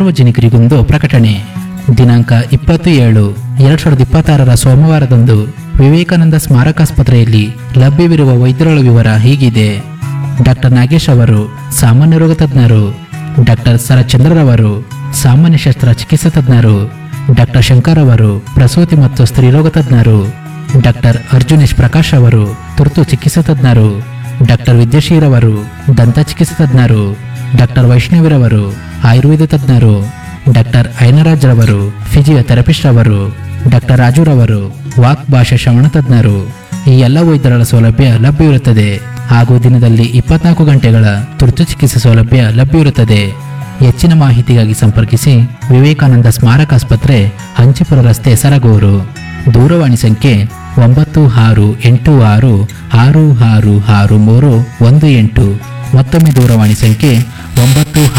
ಸಾರ್ವಜನಿಕರಿಗೊಂದು ಪ್ರಕಟಣೆ ದಿನಾಂಕ ಇಪ್ಪತ್ತು ಏಳು ಎರಡ್ ಸಾವಿರದ ಇಪ್ಪತ್ತಾರರ ಸೋಮವಾರದಂದು ವಿವೇಕಾನಂದ ಸ್ಮಾರಕಾಸ್ಪತ್ರೆಯಲ್ಲಿ ಲಭ್ಯವಿರುವ ವೈದ್ಯರುಗಳ ವಿವರ ಹೀಗಿದೆ ಡಾಕ್ಟರ್ ನಾಗೇಶ್ ಅವರು ಸಾಮಾನ್ಯ ರೋಗ ತಜ್ಞರು ಡಾಕ್ಟರ್ ಸರಚಂದ್ರರವರು ಸಾಮಾನ್ಯ ಶಸ್ತ್ರ ಚಿಕಿತ್ಸಾ ತಜ್ಞರು ಡಾಕ್ಟರ್ ಶಂಕರ್ ಅವರು ಪ್ರಸೂತಿ ಮತ್ತು ಸ್ತ್ರೀರೋಗ ತಜ್ಞರು ಡಾಕ್ಟರ್ ಅರ್ಜುನೇಶ್ ಪ್ರಕಾಶ್ ಅವರು ತುರ್ತು ಚಿಕಿತ್ಸಾ ತಜ್ಞರು ಡಾಕ್ಟರ್ ವಿದ್ಯಾಶೀರವರು ದಂತ ಚಿಕಿತ್ಸಾ ತಜ್ಞರು ಡಾಕ್ಟರ್ ವೈಷ್ಣವಿರವರು ಆಯುರ್ವೇದ ತಜ್ಞರು ಡಾಕ್ಟರ್ ಐನರಾಜ್ ರವರು ಫಿಸಿಯೋಥೆರಪಿಸ್ಟ್ ಅವರು ಡಾಕ್ಟರ್ ರಾಜುರವರು ವಾಕ್ ಭಾಷಾ ಶ್ರವಣ ತಜ್ಞರು ಈ ಎಲ್ಲ ವೈದ್ಯರ ಸೌಲಭ್ಯ ಲಭ್ಯವಿರುತ್ತದೆ ಹಾಗೂ ದಿನದಲ್ಲಿ ಇಪ್ಪತ್ನಾಲ್ಕು ಗಂಟೆಗಳ ತುರ್ತು ಚಿಕಿತ್ಸೆ ಸೌಲಭ್ಯ ಲಭ್ಯವಿರುತ್ತದೆ ಹೆಚ್ಚಿನ ಮಾಹಿತಿಗಾಗಿ ಸಂಪರ್ಕಿಸಿ ವಿವೇಕಾನಂದ ಸ್ಮಾರಕ ಆಸ್ಪತ್ರೆ ಹಂಚಿಪುರ ರಸ್ತೆ ಸರಗೂರು ದೂರವಾಣಿ ಸಂಖ್ಯೆ ಒಂಬತ್ತು ಆರು ಎಂಟು ಆರು ಆರು ಆರು ಆರು ಮೂರು ಒಂದು ಎಂಟು ಮತ್ತೊಮ್ಮೆ ದೂರವಾಣಿ ಸಂಖ್ಯೆ ಒಂಬತ್ತು